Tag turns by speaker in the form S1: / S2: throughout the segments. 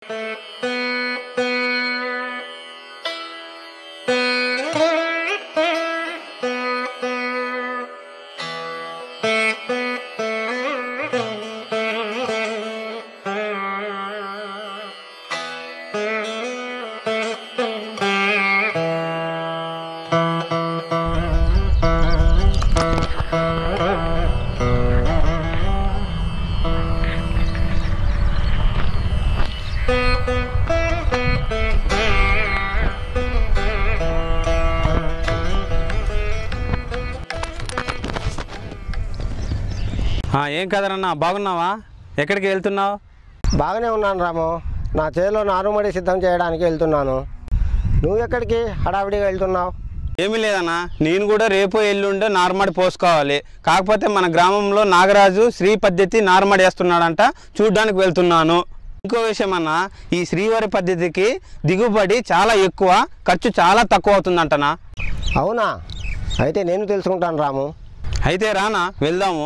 S1: ఆ, ఏం కదరన్నా బాగున్నావా ఎక్కడికి వెళ్తున్నావు
S2: బాగానే ఉన్నాను రాము నా చేలో నారుమడి సిద్ధం చేయడానికి వెళ్తున్నాను నువ్వు ఎక్కడికి హడావిడిగా వెళ్తున్నావు
S1: ఏమీ లేదన్నా నేను కూడా రేపు ఎల్లుండి నార్మడి పోసుకోవాలి కాకపోతే మన గ్రామంలో నాగరాజు శ్రీ పద్ధతి నార్మడి వేస్తున్నాడంట చూడ్డానికి వెళ్తున్నాను ఇంకో విషయం అన్న ఈ శ్రీవారి పద్ధతికి దిగుబడి చాలా ఎక్కువ ఖర్చు చాలా తక్కువ అవుతుందంటనా
S2: అవునా అయితే నేను తెలుసుకుంటాను రాము
S1: అయితే రానా వెళ్దాము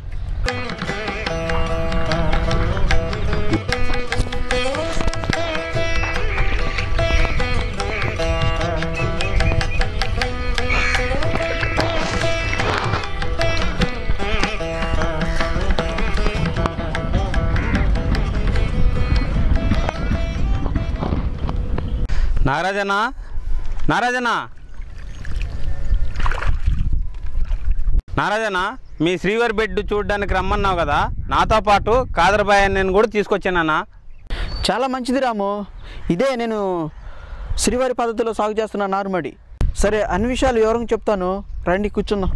S1: నారాజనా నారాజనా నారాజనా మీ శ్రీవారి బెడ్ చూడడానికి రమ్మన్నావు కదా నాతో పాటు కాదరబాయ్ నేను కూడా తీసుకొచ్చానన్నా
S3: చాలా మంచిది రాము ఇదే నేను శ్రీవారి పద్ధతిలో సాగు చేస్తున్న నారుమడి సరే అన్ని విషయాలు వివరంగా చెప్తాను రండి కూర్చుందాం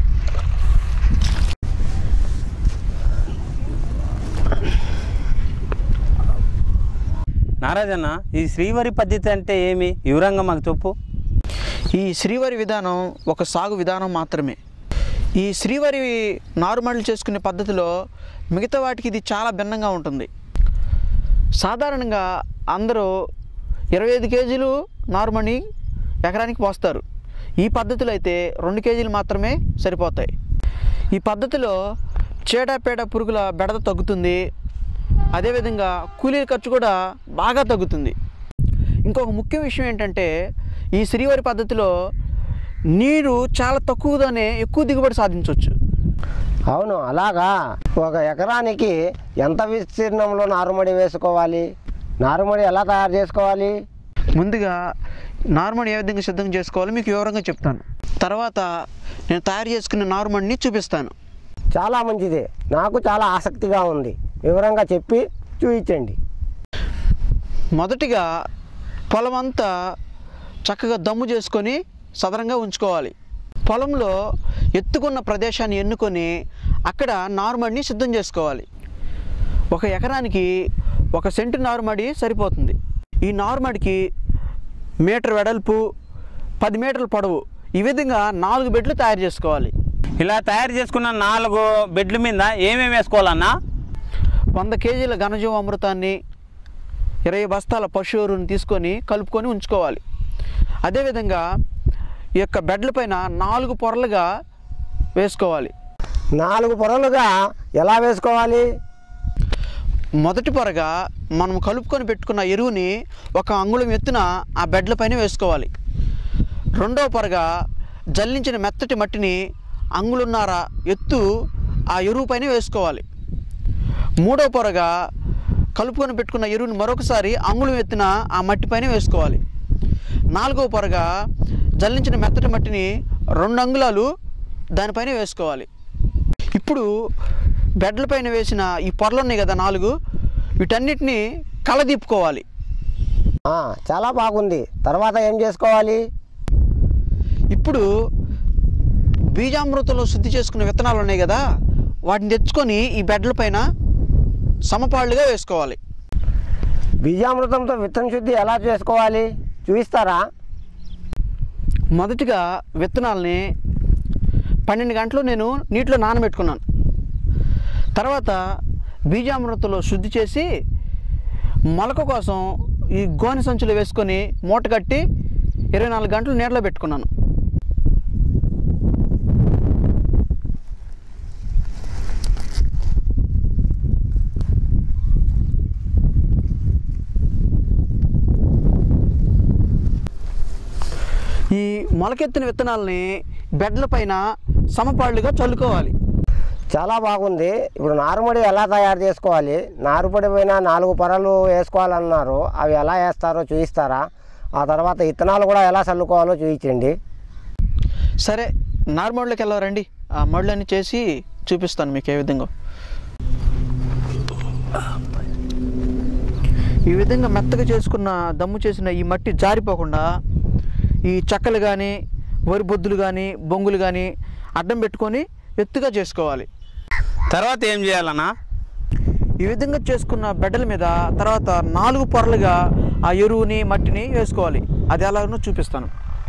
S1: నారాజన్న ఈ శ్రీవారి పద్ధతి అంటే ఏమి వివరంగా మాకు చెప్పు
S3: ఈ శ్రీవారి విధానం ఒక సాగు విధానం మాత్రమే ఈ శ్రీవారి నారుమడులు చేసుకునే పద్ధతిలో మిగతా వాటికి ఇది చాలా భిన్నంగా ఉంటుంది సాధారణంగా అందరూ ఇరవై ఐదు కేజీలు నారుమణి ఎకరానికి పోస్తారు ఈ పద్ధతిలో అయితే రెండు కేజీలు మాత్రమే సరిపోతాయి ఈ పద్ధతిలో చీడపేడ పురుగుల బెడద తగ్గుతుంది అదేవిధంగా కూలీల ఖర్చు కూడా బాగా తగ్గుతుంది ఇంకొక ముఖ్య విషయం ఏంటంటే ఈ శ్రీవారి పద్ధతిలో నీరు చాలా తక్కువగానే ఎక్కువ దిగుబడి సాధించవచ్చు
S2: అవును అలాగా ఒక ఎకరానికి ఎంత విస్తీర్ణంలో నారుమడి వేసుకోవాలి నారుమడి ఎలా తయారు చేసుకోవాలి
S3: ముందుగా నార్మల్ ఏ విధంగా సిద్ధం చేసుకోవాలో మీకు వివరంగా చెప్తాను తర్వాత నేను తయారు చేసుకున్న నార్మల్ని చూపిస్తాను
S2: చాలా మంచిది నాకు చాలా ఆసక్తిగా ఉంది వివరంగా చెప్పి చూపించండి
S3: మొదటిగా పొలం అంతా చక్కగా దమ్ము చేసుకొని సదరంగా ఉంచుకోవాలి పొలంలో ఎత్తుకున్న ప్రదేశాన్ని ఎన్నుకొని అక్కడ నారుమడిని సిద్ధం చేసుకోవాలి ఒక ఎకరానికి ఒక సెంటు నారుమడి సరిపోతుంది ఈ నారుమడికి మీటర్ వెడల్పు పది మీటర్ల పొడవు ఈ విధంగా నాలుగు బెడ్లు తయారు చేసుకోవాలి
S1: ఇలా తయారు చేసుకున్న నాలుగు బెడ్ల మీద ఏమేమి వేసుకోవాలన్నా
S3: వంద కేజీల ఘనజీవ అమృతాన్ని ఇరవై బస్తాల పశు ఎరువుని తీసుకొని కలుపుకొని ఉంచుకోవాలి అదేవిధంగా ఈ యొక్క బెడ్ల పైన నాలుగు పొరలుగా వేసుకోవాలి
S2: నాలుగు పొరలుగా ఎలా వేసుకోవాలి
S3: మొదటి పొరగా మనం కలుపుకొని పెట్టుకున్న ఎరువుని ఒక అంగుళం ఎత్తున ఆ బెడ్ల పైన వేసుకోవాలి రెండవ పొరగా జల్లించిన మెత్తటి మట్టిని అంగుళన్నర ఎత్తు ఆ ఎరువు పైన వేసుకోవాలి మూడవ పొరగా కలుపుకొని పెట్టుకున్న ఎరువుని మరొకసారి అంగుళం ఎత్తున ఆ మట్టి పైన వేసుకోవాలి నాలుగవ పొరగా జల్లించిన మెత్తటి మట్టిని రెండు అంగుళాలు దానిపైన వేసుకోవాలి ఇప్పుడు బెడ్ల పైన వేసిన ఈ పొరలు ఉన్నాయి కదా నాలుగు వీటన్నిటిని కలదీపుకోవాలి
S2: ఆ, చాలా బాగుంది తర్వాత ఏం చేసుకోవాలి
S3: ఇప్పుడు బీజామృతంలో శుద్ధి చేసుకున్న విత్తనాలు ఉన్నాయి కదా వాటిని తెచ్చుకొని ఈ బెడ్ల పైన సమపాళ్ళుగా వేసుకోవాలి
S2: బీజామృతంతో విత్తన శుద్ధి ఎలా చేసుకోవాలి చూపిస్తారా
S3: మొదటిగా విత్తనాలని పన్నెండు గంటలు నేను నీటిలో నానబెట్టుకున్నాను తర్వాత బీజామృతంలో శుద్ధి చేసి మొలక కోసం ఈ గోనె సంచులు వేసుకొని మూట కట్టి ఇరవై నాలుగు గంటలు నీడలో పెట్టుకున్నాను ఈ మొలకెత్తిన విత్తనాలని బెడ్ల పైన సమపాళ్ళుగా చల్లుకోవాలి
S2: చాలా బాగుంది ఇప్పుడు నారుమడి ఎలా తయారు చేసుకోవాలి నారుపడి పైన నాలుగు పొరలు వేసుకోవాలన్నారు అవి ఎలా వేస్తారో చూపిస్తారా ఆ తర్వాత విత్తనాలు కూడా ఎలా చల్లుకోవాలో చూపించండి
S3: సరే నార్మల్లోకి వెళ్ళారండి ఆ మడులన్నీ చేసి చూపిస్తాను మీకు ఏ విధంగా ఈ విధంగా మెత్తగా చేసుకున్న దమ్ము చేసిన ఈ మట్టి జారిపోకుండా ఈ చెక్కలు కానీ వరి బొద్దులు కానీ బొంగులు కానీ అడ్డం పెట్టుకొని ఎత్తుగా చేసుకోవాలి
S1: తర్వాత ఏం చేయాలన్నా
S3: ఈ విధంగా చేసుకున్న బెడ్డల మీద తర్వాత నాలుగు పొరలుగా ఆ ఎరువుని మట్టిని వేసుకోవాలి అది ఎలాగనో చూపిస్తాను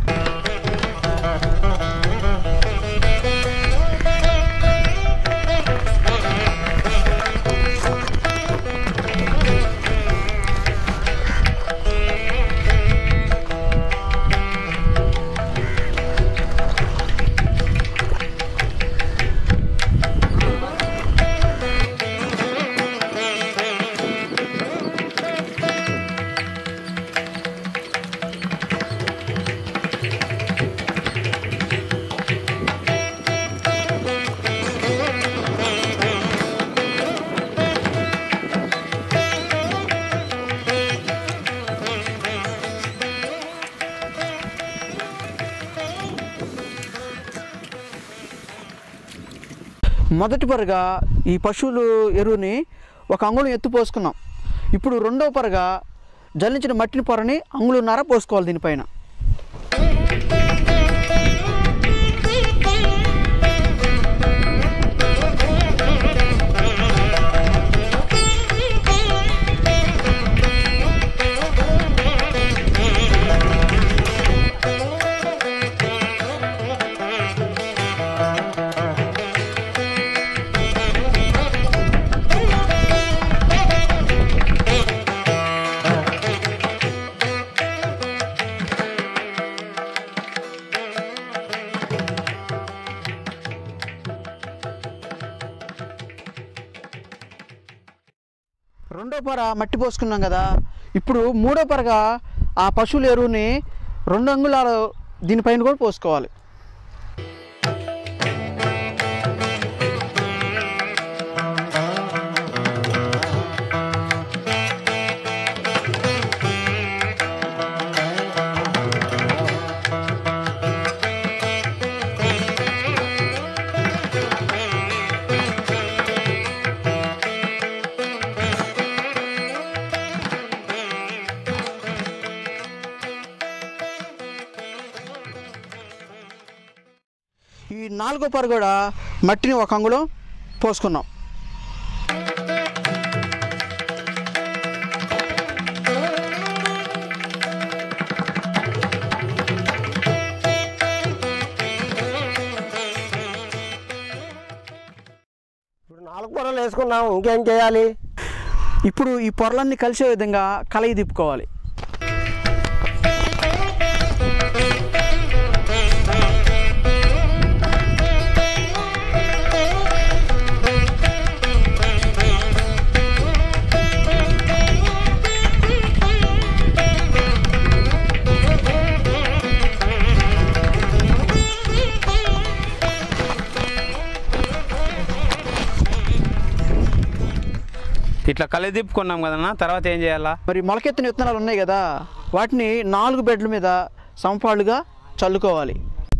S3: మొదటి పరగా ఈ పశువులు ఎరువుని ఒక అంగుళం ఎత్తు పోసుకున్నాం ఇప్పుడు రెండో పరగా జల్లించిన మట్టిని పొరని అంగుళన్నర పోసుకోవాలి దీనిపైన రెండో పొర మట్టి పోసుకున్నాం కదా ఇప్పుడు మూడో పొరగా ఆ పశువుల ఎరువుని రెండు అంగుళాలు దీనిపైన కూడా పోసుకోవాలి ఈ నాలుగో పొర కూడా మట్టిని ఒక అంగుళం పోసుకున్నాం
S2: ఇప్పుడు నాలుగు పొరలు వేసుకున్నాం ఇంకేం చేయాలి
S3: ఇప్పుడు ఈ పొరలన్నీ కలిసే విధంగా కలయి తిప్పుకోవాలి
S1: ఇట్లా కలిదిప్పుకున్నాం కదన్నా తర్వాత ఏం చేయాలా
S3: మరి మొలకెత్తిన విత్తనాలు ఉన్నాయి కదా వాటిని నాలుగు బెడ్ల మీద సమపాళ్ళుగా చల్లుకోవాలి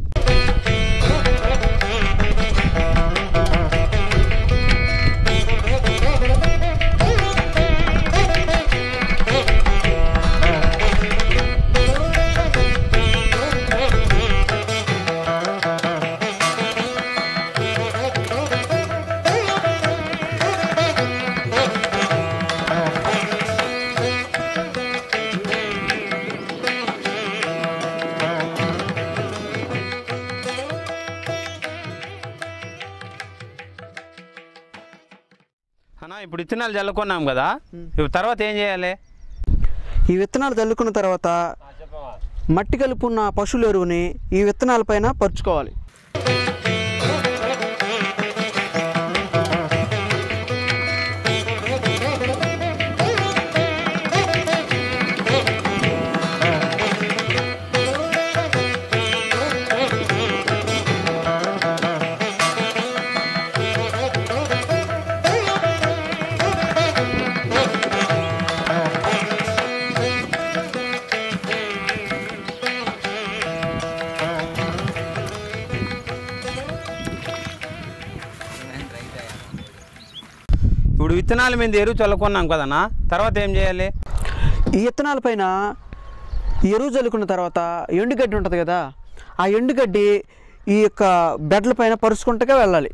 S1: అన్నా ఇప్పుడు విత్తనాలు చల్లుకున్నాం కదా ఇప్పుడు తర్వాత ఏం చేయాలి
S3: ఈ విత్తనాలు చల్లుకున్న తర్వాత మట్టి కలుపున్న పశువుల ఎరువుని ఈ విత్తనాలపైన పరుచుకోవాలి
S1: విత్తనాల మీద ఎరువు చల్లుకున్నాం కదన్నా తర్వాత ఏం చేయాలి
S3: ఈ విత్తనాల పైన ఎరువు చల్లుకున్న తర్వాత ఎండుగడ్డి ఉంటుంది కదా ఆ ఎండుగడ్డి ఈ యొక్క బెడ్ల పైన పరుచుకుంటగా వెళ్ళాలి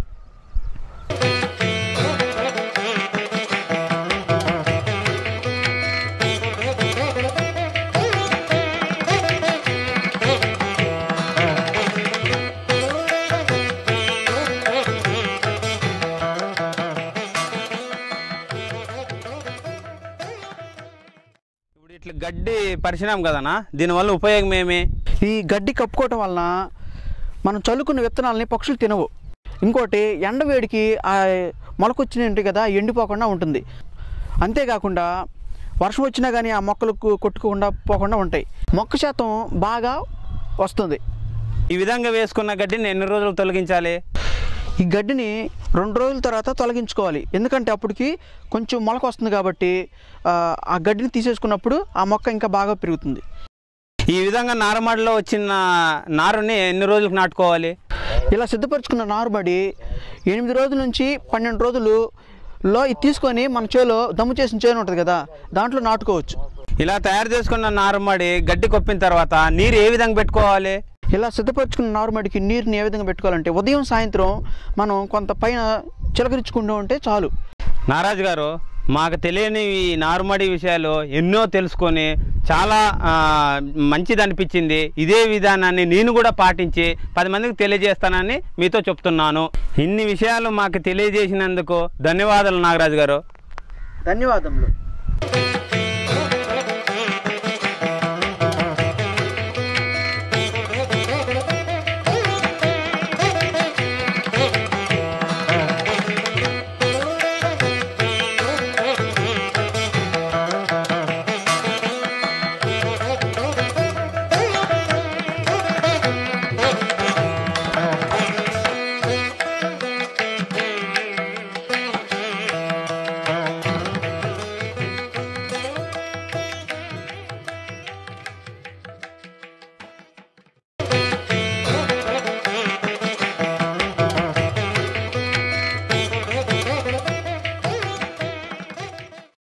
S1: ఇప్పుడు ఇట్లా గడ్డి పరిచినాం కదన్నా దీనివల్ల ఉపయోగం ఏమి
S3: ఈ గడ్డి కప్పుకోవటం వలన మనం చల్లుకున్న విత్తనాలని పక్షులు తినవు ఇంకోటి ఎండవేడికి ఆ మొలకొచ్చినవి ఉంటాయి కదా ఎండిపోకుండా ఉంటుంది అంతేకాకుండా వర్షం వచ్చినా కానీ ఆ మొక్కలకు కొట్టుకోకుండా పోకుండా ఉంటాయి మొక్క శాతం బాగా వస్తుంది
S1: ఈ విధంగా వేసుకున్న గడ్డిని ఎన్ని రోజులు తొలగించాలి
S3: ఈ గడ్డిని రెండు రోజుల తర్వాత తొలగించుకోవాలి ఎందుకంటే అప్పటికి కొంచెం మొలక వస్తుంది కాబట్టి ఆ, ఆ గడ్డిని తీసేసుకున్నప్పుడు ఆ మొక్క ఇంకా బాగా పెరుగుతుంది
S1: ఈ విధంగా నారుమడిలో వచ్చిన నారుని ఎన్ని రోజులకు నాటుకోవాలి
S3: ఇలా సిద్ధపరచుకున్న నారుబడి ఎనిమిది రోజుల నుంచి పన్నెండు రోజులు లో ఇది తీసుకొని మన చేలో దమ్ము చేసిన చేను ఉంటుంది కదా దాంట్లో నాటుకోవచ్చు
S1: ఇలా తయారు చేసుకున్న నారుమడి గడ్డి కొప్పిన తర్వాత నీరు ఏ విధంగా పెట్టుకోవాలి
S3: ఇలా సిద్ధపరచుకున్న నారుమడికి నీరుని ఏ విధంగా పెట్టుకోవాలంటే ఉదయం సాయంత్రం మనం కొంత పైన చిలకరించుకుంటూ ఉంటే చాలు
S1: నారాజు గారు మాకు తెలియని ఈ నారుమడి విషయాలు ఎన్నో తెలుసుకొని చాలా ఆ, మంచిది అనిపించింది ఇదే విధానాన్ని నేను కూడా పాటించి పది మందికి తెలియజేస్తానని మీతో చెప్తున్నాను ఇన్ని విషయాలు మాకు తెలియజేసినందుకు ధన్యవాదాలు నాగరాజు గారు
S3: ధన్యవాదములు